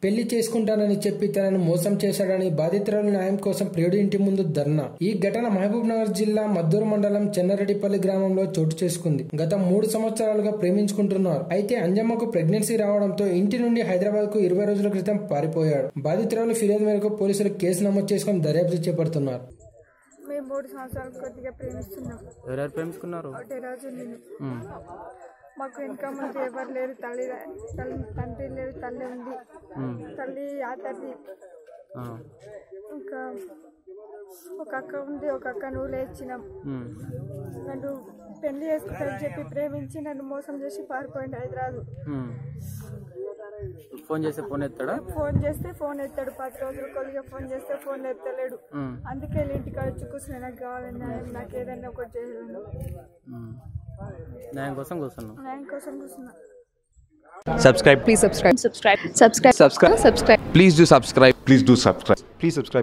పెళ్లి చేసుకుంటానని చెప్పి తనను మోసం చేశాడని బాధితురాలు న్యాయం కోసం ప్రియుడి ఇంటి ముందు ధర్నా ఈ ఘటన మహబూబ్ నగర్ జిల్లా మద్దూరు మండలం చెన్నారెడ్డిపల్లి గ్రామంలో చోటు చేసుకుంది గత మూడు సంవత్సరాలుగా ప్రేమించుకుంటున్నారు అయితే అంజమ్మకు ప్రెగ్నెన్సీ రావడంతో ఇంటి నుండి హైదరాబాద్ కు ఇరవై రోజుల క్రితం పారిపోయాడు బాధితురాలు ఫిర్యాదు మేరకు పోలీసులు కేసు నమోదు చేసుకుని దర్యాప్తు చేపడుతున్నారు మేము మూడు సంవత్సరాలు కొద్దిగా ప్రేమిస్తున్నాం ఎవరెవరు ప్రేమించుకున్నారు ఒకటే రోజు నేను ఉమ్. మాకు వెనక ముందు ఎవరు లేరు తల్లి తల్లి తండ్రి లేరు తల్లి ఉంది ఉమ్. తల్లి ఆ తల్లి ఆ. ఇంకా ఒక అక్క ఉంది ఒక అక్క నువ్వు లేచినాం ఉమ్. నన్ను పెళ్లి చేసుకుంటానని చెప్పి ప్రేమించి నన్ను మోసం చేసి పారిపోయింది హైదరాబాద్ ఉమ్. ఫోన్ చేస్తే ఫోన్ ఎత్తాడా ఫోన్ చేస్తే ఫోన్ ఎత్తాడు పది రోజులు కొద్దిగా ఫోన్ చేస్తే ఫోన్ ఎత్తలేడు ఉమ్. అందుకే వీళ్ళ ఇంటికాడ వచ్చి కూర్చుని నాకు కావాలని న్యాయం, నాకు ఏదైనా ఒకటి చేయలేదు ఉమ్. న్యాయం కోసం కూర్చున్నాం న్యాయం కోసం కూర్చున్నా subscribe Please subscribe. Subscribe. Subscribe. subscribe Subscribe. please do subscribe Please do subscribe. Please subscribe.